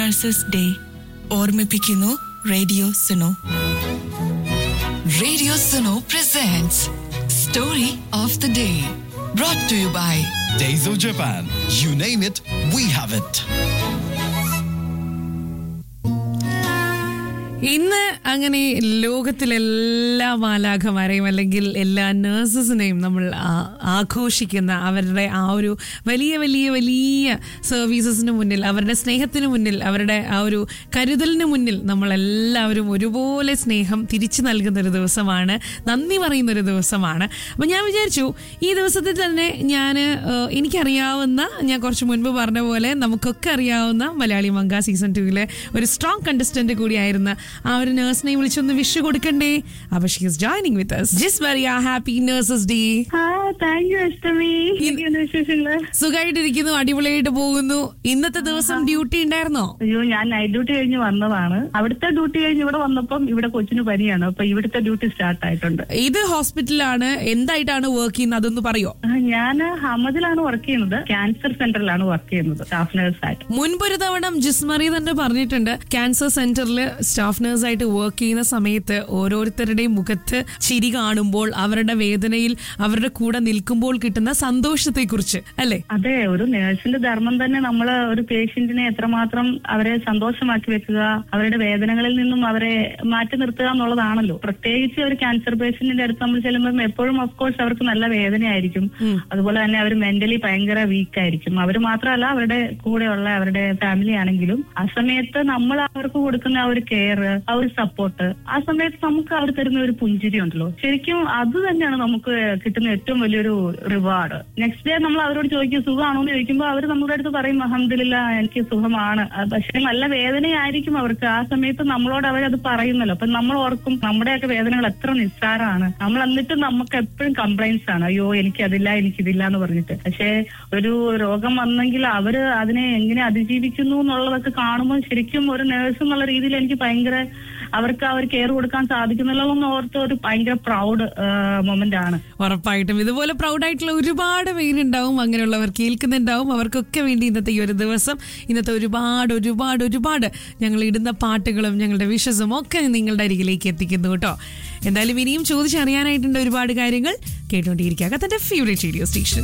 Nurses day ഓർമ്മിപ്പിക്കുന്നു radio Suno Radio Suno presents Story of the Day. Brought to you by Days of Japan. You name it, we have it. ഇന്ന് അങ്ങനെ ലോകത്തിലെല്ലാ മാലാഖമാരെയും അല്ലെങ്കിൽ എല്ലാ നഴ്സസിനെയും നമ്മൾ ആ- ആഘോഷിക്കുന്ന അവരുടെ ആ ഒരു വലിയ വലിയ വലിയ സർവീസസിന് മുന്നിൽ അവരുടെ സ്നേഹത്തിന് മുന്നിൽ അവരുടെ ആ ഒരു കരുതലിന് മുന്നിൽ നമ്മളെല്ലാവരും ഒരുപോലെ സ്നേഹം തിരിച്ചു നൽകുന്ന ഒരു ദിവസമാണ് നന്ദി പറയുന്ന ഒരു ദിവസമാണ് അപ്പം ഞാൻ വിചാരിച്ചു ഈ ദിവസത്തിൽ തന്നെ ഞാൻ എനിക്കറിയാവുന്ന ഞാൻ കുറച്ച് മുൻപ് പറഞ്ഞ പോലെ നമുക്കൊക്കെ അറിയാവുന്ന മലയാളി മങ്ക സീസൺ ടൂവിലെ ഒരു സ്ട്രോങ് കണ്ടസ്റ്റന്റ് കൂടിയായിരുന്ന ആ ഒരു നഴ്സിനെ വിളിച്ചൊന്ന് വിഷ് കൊടുക്കണ്ടേ അപ്പൊ she is joining with us ജിസ് വെറിയ ഹാപ്പി നഴ്സസ് ഡേ ആ താങ്ക് യു അഷ്ടമി എന്തൊക്കെയാണ് വിശേഷങ്ങള് സുഖമായിട്ടിരിക്കുന്നു അടിപൊളിയായിട്ട് പോകുന്നു ഇന്നത്തെ ദിവസം ഡ്യൂട്ടി ഉണ്ടായിരുന്നോ അയ്യോ ഞാൻ നൈറ്റ് ഡ്യൂട്ടി കഴിഞ്ഞ് വന്നതാണ് അവിടുത്തെ ഡ്യൂട്ടി കഴിഞ്ഞ് ഇവിടെ വന്നപ്പം ഇവിടെ കൊച്ചിന് പനിയാണ് അപ്പൊ ഇവിടുത്തെ ഡ്യൂട്ടി സ്റ്റാർട്ട് ആയിട്ടുണ്ട് ഇത് ഹോസ്പിറ്റലാണ് എന്തായിട്ടാണ് വർക്ക് ചെയ്യുന്നത് അതൊന്ന് പറയോ ഞാൻ ഹമദിലാണ് വർക്ക് ചെയ്യുന്നത് ക്യാൻസർ സെന്ററിലാണ് വർക്ക് ചെയ്യുന്നത് സ്റ്റാഫ് നേഴ്സ് ആയിട്ട് മുൻപൊരു തവണ ജിസ്മറി തന്നെ പറഞ്ഞിട്ടുണ്ട് ക്യാൻസർ സെന്ററിൽ സ്റ്റാഫ് നഴ്സായിട്ട് വർക്ക് ചെയ്യുന്ന സമയത്ത് ഓരോരുത്തരുടെയും മുഖത്ത് ചിരി കാണുമ്പോൾ അവരുടെ വേദനയിൽ അവരുടെ കൂടെ നിൽക്കുമ്പോൾ കിട്ടുന്ന സന്തോഷത്തെ കുറിച്ച് അല്ലേ അതെ ഒരു നേഴ്സിന്റെ ധർമ്മം തന്നെ നമ്മൾ ഒരു പേഷ്യന്റിനെ എത്രമാത്രം അവരെ സന്തോഷമാക്കി വെക്കുക അവരുടെ വേദനകളിൽ നിന്നും അവരെ മാറ്റി നിർത്തുക എന്നുള്ളതാണല്ലോ പ്രത്യേകിച്ച് ഒരു ക്യാൻസർ പേഷ്യന്റിന്റെ അടുത്ത് നമ്മൾ ചെല്ലുമ്പോൾ എപ്പോഴും ഓഫ് കോഴ്സ് അവർക്ക് നല്ല വേദനയായിരിക്കും അതുപോലെ തന്നെ അവർ മെന്റലി ഭയങ്കര വീക്ക് ആയിരിക്കും അവർ മാത്രമല്ല അവരുടെ കൂടെയുള്ള അവരുടെ ഫാമിലി ആണെങ്കിലും ആ സമയത്ത് നമ്മൾ അവർക്ക് കൊടുക്കുന്ന ആ ഒരു കെയർ ആ ഒരു സപ്പോർട്ട് ആ സമയത്ത് നമുക്ക് അവർ തരുന്ന ഒരു പുഞ്ചിരി ഉണ്ടല്ലോ ശരിക്കും അത് തന്നെയാണ് നമുക്ക് കിട്ടുന്ന ഏറ്റവും വലിയൊരു റിവാർഡ് നെക്സ്റ്റ് ഡേ നമ്മൾ അവരോട് ചോദിക്കും സുഖമാണോ എന്ന് ചോദിക്കുമ്പോൾ അവർ നമ്മുടെ അടുത്ത് പറയും അഹമ്മദില്ല എനിക്ക് സുഖമാണ് ആ, പക്ഷേ നല്ല വേദനയായിരിക്കും അവർക്ക് ആ സമയത്ത് നമ്മളോട് അവരത് പറയുന്നല്ലോ അപ്പൊ നമ്മൾ ഓർക്കും നമ്മുടെയൊക്കെ വേദനകൾ എത്ര നിസ്സാരമാണ് നമ്മൾ എന്നിട്ട് നമുക്ക് എപ്പോഴും കംപ്ലൈൻസ് ആണ് അയ്യോ എനിക്കതില്ല എനിക്കിതില്ല എന്ന് പറഞ്ഞിട്ട് പക്ഷേ ഒരു രോഗം വന്നെങ്കിൽ അവര് അതിനെ എങ്ങനെ അതിജീവിക്കുന്നു എന്നുള്ളതൊക്കെ കാണുമ്പോൾ ശരിക്കും ഒരു നേഴ്സ് എന്നുള്ള രീതിയിൽ എനിക്ക് ഭയങ്കര അവർക്ക് ആ ഒരു കെയർ കൊടുക്കാൻ സാധിക്കുന്നില്ല എന്ന് ഓർത്ത് ഒരു ഭയങ്കര പ്രൗഡ് മൊമെന്റ് ആണ് ഉറപ്പായിട്ടും ഇതുപോലെ പ്രൗഡായിട്ടുള്ള ഒരുപാട് പേരുണ്ടാവും അങ്ങനെയുള്ളവർ കേൾക്കുന്നുണ്ടാവും അവർക്കൊക്കെ വേണ്ടി ഇന്നത്തെ ഈ ഒരു ദിവസം ഇന്നത്തെ ഒരുപാട് ഒരുപാട് ഒരുപാട് ഞങ്ങൾ ഇടുന്ന പാട്ടുകളും ഞങ്ങളുടെ വിഷസും ഒക്കെ നിങ്ങളുടെ അരികിലേക്ക് എത്തിക്കുന്നു കേട്ടോ എന്തായാലും ഇനിയും ചോദിച്ചറിയാനായിട്ടുണ്ട് ഒരുപാട് കാര്യങ്ങൾ കേട്ടുകൊണ്ടിരിക്കുക തന്റെ ഫേവറേറ്റ് റേഡിയോ സ്റ്റേഷൻ